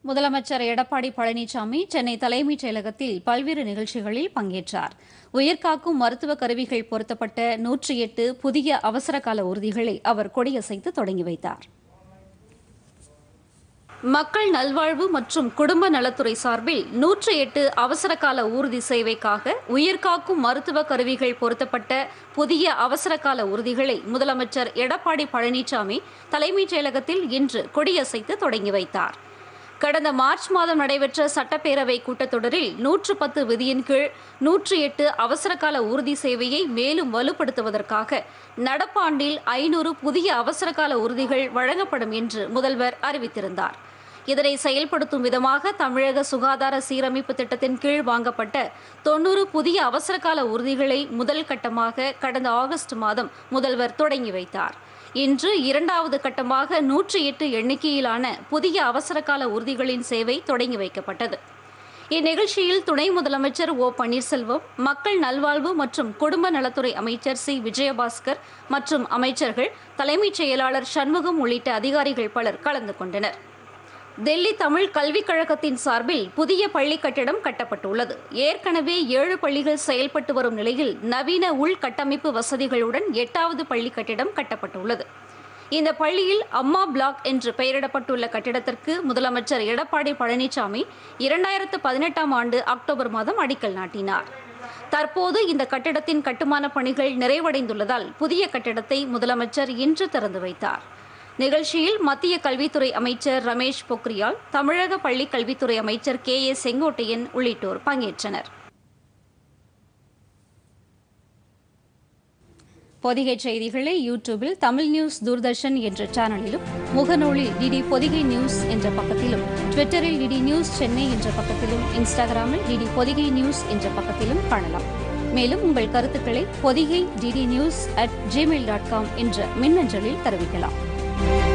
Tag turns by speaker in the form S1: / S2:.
S1: முதலமைச்சர் எடப்பாடி பழனிசாமி சென்னை தலைமைச் செயலகத்தில் பல்வேறு நிகழ்ச்சிகளில் பங்கேற்றார் உயிர்காக்கும் மருத்துவ கருவிகள் பொருத்தப்பட்ட நூற்றி எட்டு புதிய அவசரகால ஊர்திகளை அவர் கொடியசைத்து தொடங்கி வைத்தார் மக்கள் நல்வாழ்வு மற்றும் குடும்ப நலத்துறை சார்பில் நூற்றி எட்டு அவசரகால ஊர்தி சேவைக்காக உயிர்காக்கும் மருத்துவ கருவிகள் பொருத்தப்பட்ட புதிய அவசரகால ஊர்திகளை முதலமைச்சர் எடப்பாடி பழனிசாமி தலைமைச் செயலகத்தில் இன்று கொடியசைத்து தொடங்கி வைத்தார் கடந்த மார்ச் மாதம் நடைபெற்ற சட்டப்பேரவை கூட்டத்தொடரில் நூற்று பத்து விதியின் கீழ் நூற்றி எட்டு அவசரகால ஊர்தி சேவையை மேலும் வலுப்படுத்துவதற்காக நடப்பாண்டில் ஐநூறு புதிய அவசரகால ஊர்திகள் வழங்கப்படும் என்று முதல்வர் அறிவித்திருந்தார் இதனை செயல்படுத்தும் விதமாக தமிழக சுகாதார சீரமைப்பு திட்டத்தின் கீழ் வாங்கப்பட்ட தொன்னூறு புதிய அவசரகால ஊர்திகளை முதல் கட்டமாக கடந்த ஆகஸ்ட் மாதம் முதல்வர் தொடங்கி வைத்தார் இன்று இரண்டாவது கட்டமாக நூற்றி எட்டு எண்ணிக்கையிலான புதிய அவசரகால ஊர்திகளின் சேவை தொடங்கி வைக்கப்பட்டது இந்நிகழ்ச்சியில் துணை முதலமைச்சர் ஓ பன்னீர்செல்வம் மக்கள் நல்வாழ்வு மற்றும் குடும்ப நலத்துறை அமைச்சர் சி விஜயபாஸ்கர் மற்றும் அமைச்சர்கள் தலைமைச் செயலாளர் சண்முகம் உள்ளிட்ட அதிகாரிகள் பலர் கலந்து கொண்டனர் டெல்லி தமிழ் கல்விக் கழகத்தின் சார்பில் புதிய பள்ளி கட்டிடம் கட்டப்பட்டுள்ளது ஏற்கனவே ஏழு பள்ளிகள் செயல்பட்டு வரும் நிலையில் நவீன உள்கட்டமைப்பு வசதிகளுடன் எட்டாவது பள்ளி கட்டிடம் கட்டப்பட்டுள்ளது இந்த பள்ளியில் அம்மா பிளாக் என்று பெயரிடப்பட்டுள்ள கட்டிடத்திற்கு முதலமைச்சர் எடப்பாடி பழனிசாமி இரண்டாயிரத்து பதினெட்டாம் ஆண்டு அக்டோபர் மாதம் அடிக்கல் நாட்டினார் தற்போது இந்த கட்டிடத்தின் கட்டுமான பணிகள் நிறைவடைந்துள்ளதால் புதிய கட்டிடத்தை முதலமைச்சர் இன்று திறந்து வைத்தார் நிகழ்ச்சியில் மத்திய கல்வித்துறை அமைச்சர் ரமேஷ் பொக்ரியால் தமிழக பள்ளிக் கல்வித்துறை அமைச்சர் கே ஏ செங்கோட்டையன் உள்ளிட்டோர் பங்கேற்றனர் பொதிகை செய்திகளை யூடியூபில் தமிழ் நியூஸ் தூர்தர்ஷன் என்ற சேனலிலும் முகநூலில் டிடி பொதிகை நியூஸ் என்ற பக்கத்திலும் ட்விட்டரில் டிடி நியூஸ் சென்னை என்ற பக்கத்திலும் இன்ஸ்டாகிராமில் டிடி பொதிகை நியூஸ் என்ற பக்கத்திலும் காணலாம் மேலும் உங்கள் கருத்துக்களை Podhigai DD news at Gmail dot com என்ற மின்னஞ்சலில் தெரிவிக்கலாம்